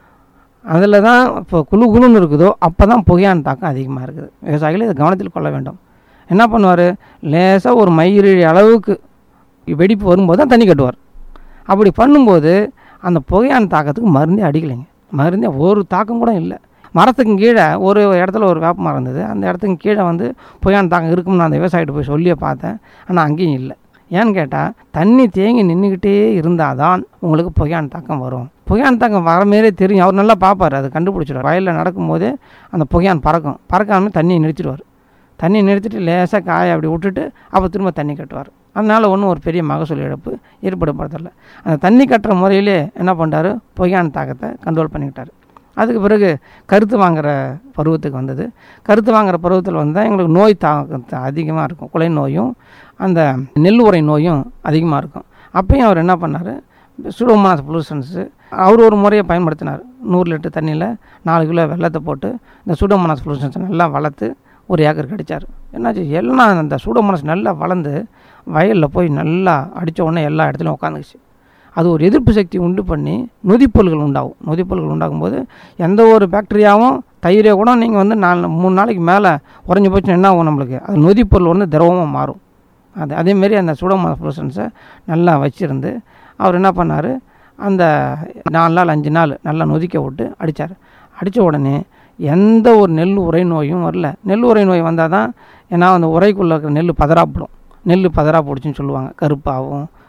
அதில் தான் இப்போ குழு குழுன்னு இருக்குதோ அப்போ தான் புகையான் தாக்கம் அதிகமாக இருக்குது விவசாயிகள் இதை கவனத்தில் கொள்ள வேண்டும் என்ன பண்ணுவார் லேசாக ஒரு மயிறு அளவுக்கு வெடிப்பு வரும்போது தான் தண்ணி கட்டுவார் அப்படி பண்ணும்போது அந்த புகையான் தாக்கத்துக்கு மருந்தே அடிக்கலைங்க மருந்தே ஒரு தாக்கம் கூட இல்லை மரத்துக்கு கீழே ஒரு இடத்துல ஒரு வேப்ப மரம் இருந்தது அந்த இடத்துக்கு கீழே வந்து புகையான் தாக்கம் இருக்கும்னு நான் அந்த விவசாயிகிட்ட போய் சொல்லியே பார்த்தேன் ஆனால் அங்கேயும் இல்லை ஏன்னு கேட்டால் தண்ணி தேங்கி நின்றுக்கிட்டே இருந்தால் தான் உங்களுக்கு புகையான் தாக்கம் வரும் புகையான் தாக்கம் வர மாரியே தெரியும் அவர் நல்லா பார்ப்பார் அது கண்டுபிடிச்சிடுவார் வயலில் நடக்கும்போதே அந்த புகையான் பறக்கும் பறக்காமல் தண்ணியை நிறுத்திடுவார் தண்ணி நிறுத்திட்டு லேசாக காய அப்படி விட்டுட்டு அப்போ திரும்ப தண்ணி கட்டுவார் அதனால் ஒன்றும் ஒரு பெரிய மகசூல் இழப்பு ஏற்படுத்தல அந்த தண்ணி கட்டுற முறையிலே என்ன பண்ணிட்டாரு புகையான தாக்கத்தை கண்ட்ரோல் பண்ணிக்கிட்டாரு அதுக்கு பிறகு கருத்து வாங்குற பருவத்துக்கு வந்தது கருத்து வாங்குற பருவத்தில் வந்து தான் எங்களுக்கு நோய் தாக்கம் அதிகமாக இருக்கும் குலை நோயும் அந்த நெல் உரை நோயும் அதிகமாக இருக்கும் அப்பயும் அவர் என்ன பண்ணார் சுடோமாஸ் பொல்யூஷன்ஸு அவர் ஒரு முறையை பயன்படுத்தினார் நூறு லிட்டர் தண்ணியில் நாலு கிலோ வெள்ளத்தை போட்டு இந்த சூடோமோனாஸ் பொல்யூஷன்ஸை நல்லா வளர்த்து ஒரு ஏக்கர் கடிச்சார் என்னாச்சு எல்லாம் அந்த சூடோமோனாஸ் நல்லா வளர்ந்து வயலில் போய் நல்லா அடித்த உடனே எல்லா இடத்துலையும் உட்காந்துக்குச்சு அது ஒரு எதிர்ப்பு சக்தி உண்டு பண்ணி நொதிப்பொருள்கள் உண்டாகும் நொதிப்பொருள்கள் உண்டாகும் போது எந்த ஒரு பாக்டீரியாவும் தயிரே கூட நீங்கள் வந்து நாலு மூணு நாளைக்கு மேலே குறைஞ்சி போச்சுன்னா என்ன ஆகும் நம்மளுக்கு அது நொதிப்பொருள் வந்து திரவமாக மாறும் அது அதேமாரி அந்த சூடோமாஸ் பொல்யூஷன்ஸை நல்லா வச்சிருந்து அவர் என்ன பண்ணார் அந்த நாலு நாள் அஞ்சு நாள் நல்லா நொதிக்க விட்டு அடித்தார் அடித்த உடனே எந்த ஒரு நெல் உரை நோயும் வரல நெல் உரை நோய் வந்தால் தான் ஏன்னா அந்த உரைக்குள்ளே இருக்கிற நெல் பதறாப்படும் நெல் பதறா போடுச்சுன்னு சொல்லுவாங்க கருப்பாகவும்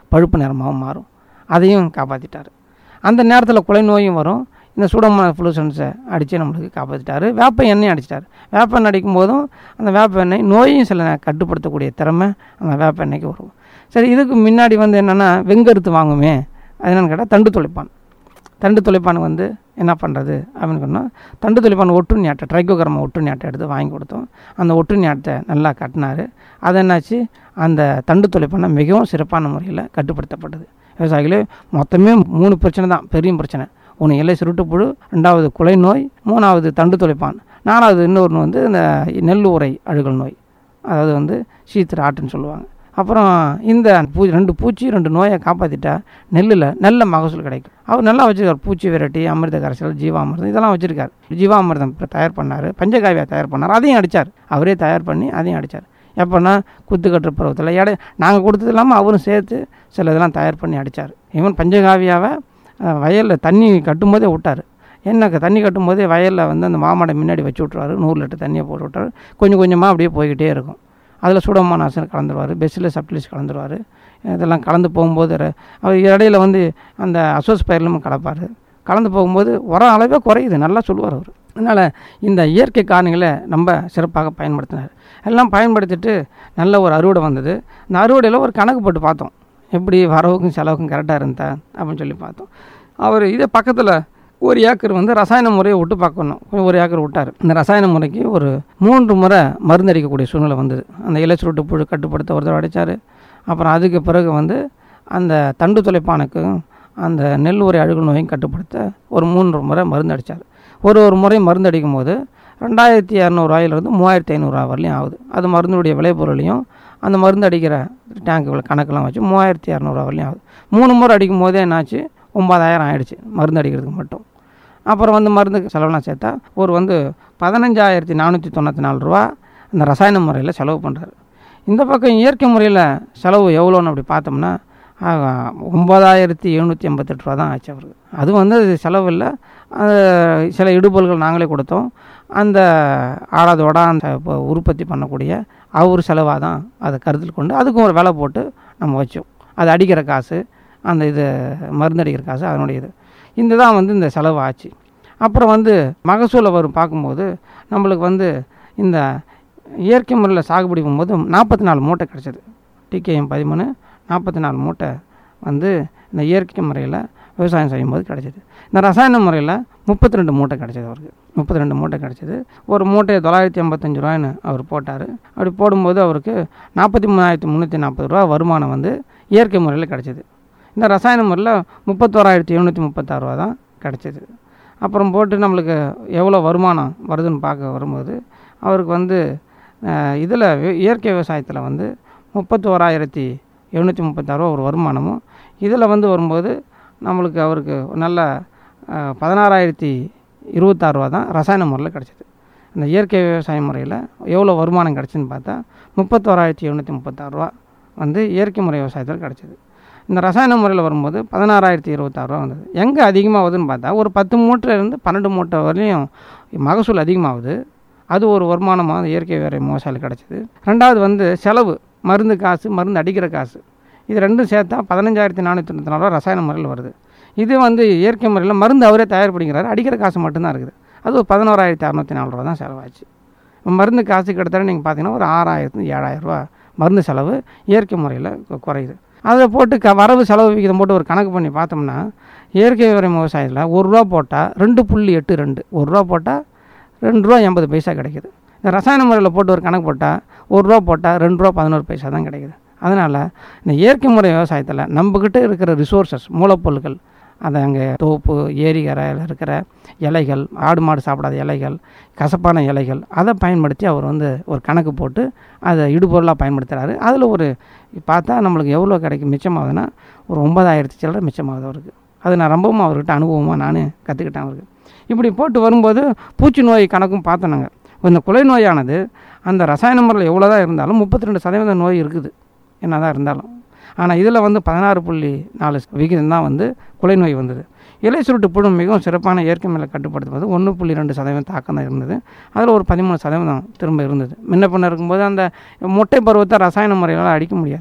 பழுப்பு நிறமாகவும் மாறும் அதையும் காப்பாற்றிட்டார் அந்த நேரத்தில் குலை நோயும் வரும் இந்த சூடமான ஃப்ளூசன்ஸை அடித்து நம்மளுக்கு காப்பாற்றிட்டாரு வேப்ப எண்ணெயும் அடிச்சிட்டார் வேப்ப எண்ணெய் அடிக்கும் போதும் அந்த வேப்ப எண்ணெய் நோயும் சில கட்டுப்படுத்தக்கூடிய திறமை அந்த வேப்ப எண்ணெய்க்கு வரும் சரி இதுக்கு முன்னாடி வந்து என்னென்னா வெங்கருத்து வாங்குமே அது என்னென்னு கேட்டால் தண்டு துளைப்பான் தண்டு துளைப்பான் வந்து என்ன பண்ணுறது அப்படின்னு சொன்னால் தண்டு துளைப்பான் ஒட்டுண்ணி ஆட்டை ட்ரைகோகிராம ஒட்டுண்ணி ஆட்டை எடுத்து வாங்கி கொடுத்தோம் அந்த ஒட்டுண்ணி ஆட்டை நல்லா கட்டினார் அது என்னாச்சு அந்த தண்டு துளைப்பானை மிகவும் சிறப்பான முறையில் கட்டுப்படுத்தப்பட்டது விவசாயிகளே மொத்தமே மூணு பிரச்சனை தான் பெரிய பிரச்சனை ஒன்று இலை சுருட்டுப்புழு ரெண்டாவது குலை நோய் மூணாவது தண்டு துளைப்பான் நாலாவது இன்னொன்று வந்து இந்த நெல் உரை அழுகல் நோய் அதாவது வந்து சீத்திர ஆட்டுன்னு சொல்லுவாங்க அப்புறம் இந்த பூ ரெண்டு பூச்சி ரெண்டு நோயை காப்பாற்றிட்டா நெல்லில் நல்ல மகசூல் கிடைக்கும் அவர் நல்லா வச்சுருக்கார் பூச்சி விரட்டி அமிர்த கரைசல் ஜீவாமிர்தம் இதெல்லாம் வச்சுருக்கார் ஜீவாமிர்தம் இப்போ தயார் பண்ணார் பஞ்சகாவியா தயார் பண்ணார் அதையும் அடித்தார் அவரே தயார் பண்ணி அதையும் அடித்தார் எப்போன்னா குத்து கட்டுற பருவத்தில் எடை நாங்கள் கொடுத்தது இல்லாமல் அவரும் சேர்த்து சில இதெல்லாம் தயார் பண்ணி அடித்தார் ஈவன் பஞ்சகாவியாவை வயலில் தண்ணி கட்டும்போதே விட்டார் என்ன தண்ணி கட்டும்போதே வயலில் வந்து அந்த மாமடை முன்னாடி வச்சு விட்ருவாரு நூறு லிட்டர் தண்ணியை போட்டு விட்டாரு கொஞ்சம் கொஞ்சமாக அப்படியே போய்கிட்டே இருக்கும் அதில் சூடோமோனாசன் கலந்துருவார் பெஸ்டில் சப்டிலிஸ் கலந்துருவார் இதெல்லாம் கலந்து போகும்போது ர- அவர் இடையில வந்து அந்த அசோஸ் பயிரிலும் கலப்பார் கலந்து போகும்போது உரம் அளவே குறையுது நல்லா சொல்லுவார் அவர் அதனால் இந்த இயற்கை காரணிகளை ரொம்ப சிறப்பாக பயன்படுத்தினார் எல்லாம் பயன்படுத்திட்டு நல்ல ஒரு அறுவடை வந்தது இந்த அறுவடையில் ஒரு கணக்கு போட்டு பார்த்தோம் எப்படி வரவுக்கும் செலவுக்கும் கரெக்டாக இருந்தா அப்படின்னு சொல்லி பார்த்தோம் அவர் இதே பக்கத்தில் ஒரு ஏக்கர் வந்து ரசாயன முறையை விட்டு பார்க்கணும் கொஞ்சம் ஒரு ஏக்கர் விட்டார் இந்த ரசாயன முறைக்கு ஒரு மூன்று முறை மருந்து அடிக்கக்கூடிய சூழ்நிலை வந்தது அந்த இலை சுருட்டு புழு கட்டுப்படுத்த ஒரு தடவை அடித்தார் அப்புறம் அதுக்கு பிறகு வந்து அந்த தண்டு துளைப்பானுக்கும் அந்த நெல் உரை அழுகல் நோயும் கட்டுப்படுத்த ஒரு மூன்று முறை மருந்து அடித்தார் ஒரு ஒரு முறை மருந்து அடிக்கும் போது ரெண்டாயிரத்தி இரநூறுவாயிலிருந்து மூவாயிரத்தி ஐநூறுரூவா வரலையும் ஆகுது அது மருந்துடைய விளைபொருளையும் அந்த மருந்து அடிக்கிற டேங்க்குகளை கணக்கெல்லாம் வச்சு மூவாயிரத்தி இரநூறுவா வரலையும் ஆகுது மூணு முறை அடிக்கும் போதே என்னாச்சு ஒம்பதாயிரம் ஆயிடுச்சு மருந்து அடிக்கிறதுக்கு மட்டும் அப்புறம் வந்து மருந்துக்கு செலவுலாம் சேர்த்தா ஒரு வந்து பதினஞ்சாயிரத்தி நானூற்றி தொண்ணூற்றி நாலு ரூபா அந்த ரசாயன முறையில் செலவு பண்ணுறாரு இந்த பக்கம் இயற்கை முறையில் செலவு எவ்வளோன்னு அப்படி பார்த்தோம்னா ஆக, ஒம்பதாயிரத்தி எழுநூற்றி எண்பத்தெட்டு ரூபா தான் ஆச்சு அவருக்கு அது வந்து அது செலவு இல்லை அது சில இடுபொருள்கள் நாங்களே கொடுத்தோம் அந்த ஆடாதோட அந்த இப்போ உற்பத்தி பண்ணக்கூடிய அவர் செலவாக தான் அதை கருத்தில் கொண்டு அதுக்கும் ஒரு விலை போட்டு நம்ம வச்சோம் அது அடிக்கிற காசு அந்த இது மருந்து அடிக்கிற காசு அதனுடைய இது இந்த தான் வந்து இந்த செலவு ஆச்சு அப்புறம் வந்து மகசூலை வரும் பார்க்கும்போது நம்மளுக்கு வந்து இந்த இயற்கை முறையில் சாகுபடி பண்ணும்போது நாற்பத்தி நாலு மூட்டை கிடச்சிது டிகேஎம் பதிமூணு நாற்பத்தி நாலு மூட்டை வந்து இந்த இயற்கை முறையில் விவசாயம் செய்யும்போது கிடச்சிது இந்த ரசாயன முறையில் முப்பத்தி ரெண்டு மூட்டை கிடச்சிது அவருக்கு முப்பத்தி ரெண்டு மூட்டை கிடச்சிது ஒரு மூட்டையை தொள்ளாயிரத்தி எண்பத்தஞ்சு ரூபாய்னு அவர் போட்டார் அப்படி போடும்போது அவருக்கு நாற்பத்தி மூணாயிரத்தி முந்நூற்றி நாற்பது ரூபா வருமானம் வந்து இயற்கை முறையில் கிடச்சிது இந்த ரசாயன முறையில் முப்பத்தோராயிரத்தி எழுநூற்றி முப்பத்தாறு ரூபா தான் கிடச்சிது அப்புறம் போட்டு நம்மளுக்கு எவ்வளோ வருமானம் வருதுன்னு பார்க்க வரும்போது அவருக்கு வந்து இதில் இயற்கை விவசாயத்தில் வந்து முப்பத்தோராயிரத்தி எழுநூற்றி முப்பத்தாறுரூவா ஒரு வருமானமும் இதில் வந்து வரும்போது நம்மளுக்கு அவருக்கு நல்ல அஹ், பதினாறாயிரத்தி இருபத்தாறுரூவா தான் ரசாயன முறையில் கிடச்சிது இந்த இயற்கை விவசாய முறையில் எவ்வளோ வருமானம் கிடச்சின்னு பார்த்தா முப்பத்தோராயிரத்தி எழுநூற்றி முப்பத்தாறுரூவா வந்து இயற்கை முறை விவசாயத்தில் கிடச்சிது இந்த ரசாயன முறையில் வரும்போது பதினாறாயிரத்தி இருபத்தாறுரூவா வந்தது எங்கே அதிகமாகுதுன்னு பார்த்தா ஒரு பத்து மூட்டையிலேருந்து பன்னெண்டு மூட்டை வரையும் மகசூல் அதிகமாகுது அது ஒரு வருமானமாக இயற்கை வேற விவசாயிகள் கிடச்சிது ரெண்டாவது வந்து செலவு மருந்து காசு மருந்து அடிக்கிற காசு இது ரெண்டும் சேர்த்தா பதினஞ்சாயிரத்தி நானூற்றி தொண்ணூற்றி நாலு ரூபா ரசாயன முறையில் வருது இது வந்து இயற்கை முறையில் மருந்து அவரே தயார் பண்ணிக்கிறாரு அடிக்கிற காசு மட்டும்தான் இருக்குது அது ஒரு பதினோராயிரத்தி அறநூற்றி நாலு ரூபா தான் செலவாச்சு இப்ப மருந்து காசு கிட்டத்தட்ட நீங்கள் பார்த்தீங்கன்னா ஒரு ஆறாயிரத்து ஏழாயிரம் ரூபா மருந்து செலவு இயற்கை முறையில் கு- குறையுது அதை போட்டு க வரவு செலவு விகிதம் போட்டு ஒரு கணக்கு பண்ணி பார்த்தோம்னா இயற்கை விவசாய விவசாயத்தில் ஒரு ரூபா போட்டால் ரெண்டு புள்ளி எட்டு ரெண்டு ஒரு ரூபா போட்டால் ரெண்டு ரூபா எண்பது பைசா கிடைக்குது இந்த ரசாயன முறையில் போட்டு ஒரு கணக்கு போட்டால் ஒரு ரூபா போட்டால் ரெண்டு ரூபா பதினோரு பைசா தான் கிடைக்குது அதனால் இந்த இயற்கை முறை விவசாயத்தில் நம்மக்கிட்ட இருக்கிற ரிசோர்சஸ் மூலப்பொருட்கள் அது அங்கே தோப்பு ஏரிகரையில் இருக்கிற இலைகள் ஆடு மாடு சாப்பிடாத இலைகள் கசப்பான இலைகள் அதை பயன்படுத்தி அவர் வந்து ஒரு கணக்கு போட்டு அதை இடுபொருளாக பயன்படுத்துகிறாரு அதில் ஒரு பார்த்தா நம்மளுக்கு எவ்வளோ கிடைக்கும் மிச்சமாகுதுன்னா ஒரு ஒன்பதாயிரத்தி சில்லற மிச்சமாகுது அவருக்கு அது நான் ரொம்பவும் அவர்கிட்ட அனுபவமாக நான் கற்றுக்கிட்டேன் அவருக்கு இப்படி போட்டு வரும்போது பூச்சி நோய் கணக்கும் பார்த்தோம் நாங்கள் இந்த குலை நோயானது அந்த ரசாயன முறையில் எவ்வளோ தான் இருந்தாலும் முப்பத்தி ரெண்டு சதவீதம் நோய் இருக்குது என்ன தான் இருந்தாலும் ஆனால் இதில் வந்து பதினாறு புள்ளி நாலு விகிதம் தான் வந்து குலை நோய் வந்தது இலை சுருட்டு புழு மிகவும் சிறப்பான இயற்கை மேலே கட்டுப்படுத்துவது ஒன்று புள்ளி ரெண்டு சதவீதம் தாக்கம் தான் இருந்தது அதில் ஒரு பதிமூணு சதவீதம் திரும்ப இருந்தது முன்ன பின்ன இருக்கும்போது அந்த மொட்டை பருவத்தை ரசாயன முறையால் அடிக்க முடியாது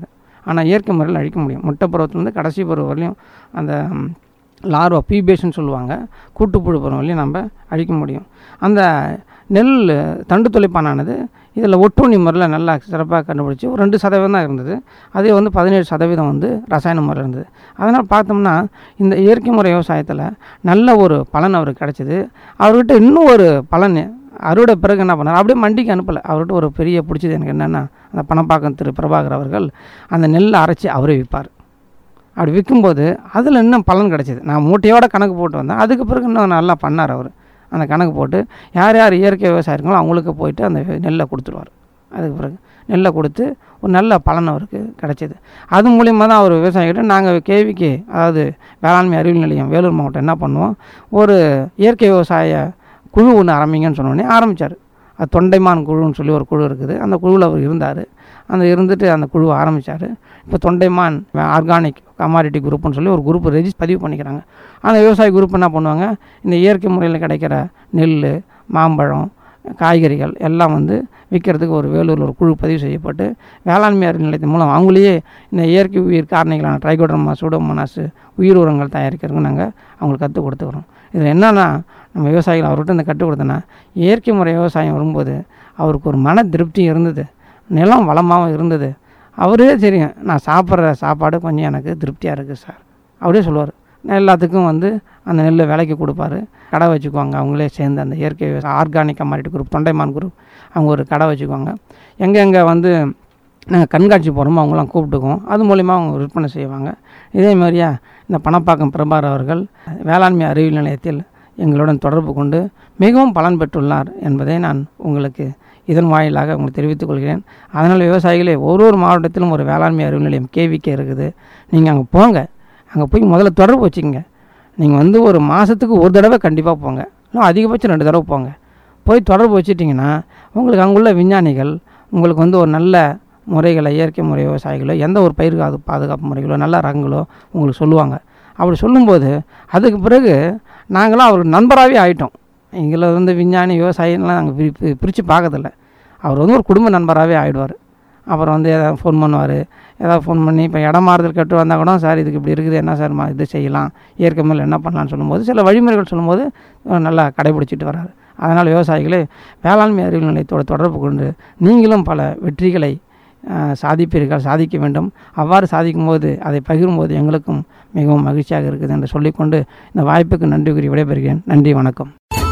ஆனால் இயற்கை முறையில் அழிக்க முடியும் முட்டை பருவத்துலேருந்து கடைசி பருவம் வரலையும் அந்த ம், லார்வா பீபேஷன் சொல்லுவாங்க கூட்டுப்புழு பருவம் வரலையும் நம்ம அழிக்க முடியும் அந்த நெல் தண்டு துளைப்பானானது இதில் ஒட்டுண்ணி முறையில் நல்லா சிறப்பாக கண்டுபிடிச்சி ஒரு ரெண்டு சதவீதம் தான் இருந்தது அதே வந்து பதினேழு சதவீதம் வந்து ரசாயன முறையில் இருந்தது அதனால் பார்த்தோம்னா இந்த இயற்கை முறை விவசாயத்தில் நல்ல ஒரு பலன் அவருக்கு கிடச்சிது அவர்கிட்ட இன்னும் ஒரு பலன் அறுவடை பிறகு என்ன பண்ணார் அப்படியே மண்டிக்கு அனுப்பலை அவர்கிட்ட ஒரு பெரிய பிடிச்சது எனக்கு என்னென்னா அந்த பணப்பாக்கம் திரு பிரபாகர் அவர்கள் அந்த நெல்லை அரைச்சி அவரே விற்பார் அப்படி விற்கும்போது அதில் இன்னும் பலன் கிடச்சிது நான் மூட்டையோட கணக்கு போட்டு வந்தேன் அதுக்கு பிறகு இன்னும் நல்லா பண்ணார் அவர் அந்த கணக்கு போட்டு யார் யார் இயற்கை விவசாயம் இருக்காங்களோ அவங்களுக்கு போயிட்டு அந்த நெல்லை கொடுத்துருவார் அதுக்கு பிறகு நெல்லை கொடுத்து ஒரு நல்ல பலன் அவருக்கு கிடைச்சிது அது மூலியமாக தான் அவர் விவசாயிகிட்ட நாங்கள் கேவிக்கு அதாவது வேளாண்மை அறிவியல் நிலையம் வேலூர் மாவட்டம் என்ன பண்ணுவோம் ஒரு இயற்கை விவசாய குழு ஒன்று ஆரம்பிங்கன்னு சொன்னோடனே ஆரம்பித்தார் அது தொண்டைமான் குழுன்னு சொல்லி ஒரு குழு இருக்குது அந்த குழுவில் அவர் இருந்தார் அந்த இருந்துட்டு அந்த குழுவை ஆரம்பித்தார் இப்போ தொண்டைமான் ஆர்கானிக் கமாடிட்டி குரூப்னு சொல்லி ஒரு குரூப் ரெஜிஸ்ட் பதிவு பண்ணிக்கிறாங்க அந்த விவசாய குரூப் என்ன பண்ணுவாங்க இந்த இயற்கை முறையில் கிடைக்கிற நெல் மாம்பழம் காய்கறிகள் எல்லாம் வந்து விற்கிறதுக்கு ஒரு வேலூரில் ஒரு குழு பதிவு செய்யப்பட்டு வேளாண்மை அறிவு நிலையத்தின் மூலம் அவங்களையே இந்த இயற்கை உயிர் காரணிகளான ட்ரைகோடர்மா சூடோமோனாஸ் உயிர் உரங்கள் தயாரிக்கிறதுக்கு நாங்கள் அவங்களுக்கு கற்றுக் கொடுத்துக்கிறோம் இதில் என்னென்னா நம்ம விவசாயிகள் அவர்கிட்ட இந்த கற்றுக் கொடுத்தோன்னா இயற்கை முறை விவசாயம் வரும்போது அவருக்கு ஒரு மன திருப்தி இருந்தது நிலம் வளமாகவும் இருந்தது அவரே தெரியும் நான் சாப்பிட்ற சாப்பாடு கொஞ்சம் எனக்கு திருப்தியாக இருக்குது சார் அப்படியே சொல்லுவார் எல்லாத்துக்கும் வந்து அந்த நெல்லை விலைக்கு கொடுப்பாரு கடை வச்சுக்குவாங்க அவங்களே சேர்ந்து அந்த இயற்கை organic commodity group Thondaiman group அவங்க ஒரு கடை வச்சுக்குவாங்க எங்கே எங்கே வந்து நாங்கள் கண்காட்சி போகிறோமோ அவங்களாம் கூப்பிட்டுக்குவோம் அது மூலிமா அவங்க விற்பனை செய்வாங்க இதே மாதிரியா இந்த பணப்பாக்கம் பிரபார் அவர்கள் வேளாண்மை அறிவியல் நிலையத்தில் எங்களுடன் தொடர்பு கொண்டு மிகவும் பலன் பெற்றுள்ளார் என்பதை நான் உங்களுக்கு இதன் வாயிலாக உங்களுக்கு தெரிவித்துக் கொள்கிறேன் அதனால் விவசாயிகளே ஒரு ஒரு மாவட்டத்திலும் ஒரு வேளாண்மை அறிவியல் நிலையம் கேவிக்கே இருக்குது நீங்கள் அங்கே போங்க அங்கே போய் முதல்ல தொடர்பு வச்சுக்கோங்க நீங்கள் வந்து ஒரு மாதத்துக்கு ஒரு தடவை கண்டிப்பாக போங்க இல்லை அதிகபட்சம் ரெண்டு தடவை போங்க போய் தொடர்பு வச்சுட்டிங்கன்னா உங்களுக்கு அங்குள்ள விஞ்ஞானிகள் உங்களுக்கு வந்து ஒரு நல்ல முறைகளை இயற்கை முறை விவசாயிகளோ எந்த ஒரு பயிர் காது பாதுகாப்பு முறைகளோ நல்ல ரகங்களோ உங்களுக்கு சொல்லுவாங்க அப்படி சொல்லும்போது அதுக்கு பிறகு நாங்களாம் அவருக்கு நண்பராகவே ஆயிட்டோம் எங்களை வந்து விஞ்ஞானி விவசாயின்லாம் நாங்கள் பிரி பிரித்து பார்க்கறதில்ல அவர் வந்து ஒரு குடும்ப நண்பராகவே ஆகிடுவார் அப்புறம் வந்து ஏதாவது ஃபோன் பண்ணுவார் ஏதாவது ஃபோன் பண்ணி இப்போ இடம் மாறுதல் கட்டு வந்தால் கூட சார் இதுக்கு இப்படி இருக்குது என்ன சார் மா- இது செய்யலாம் இயற்கை முறையில் என்ன பண்ணலாம்னு சொல்லும்போது சில வழிமுறைகள் சொல்லும்போது அஹ், நல்லா கடைபிடிச்சிட்டு வராரு அதனால் விவசாயிகளே வேளாண்மை அறிவியல் நிலையத்தோடு தொடர்பு கொண்டு நீங்களும் பல வெற்றிகளை அஹ், சாதிப்பீர்கள் சாதிக்க வேண்டும் அவ்வாறு சாதிக்கும்போது அதை பகிரும்போது எங்களுக்கும் மிகவும் மகிழ்ச்சியாக இருக்குது என்று சொல்லிக்கொண்டு இந்த வாய்ப்புக்கு நன்றி கூறி விடைபெறுகிறேன் நன்றி வணக்கம்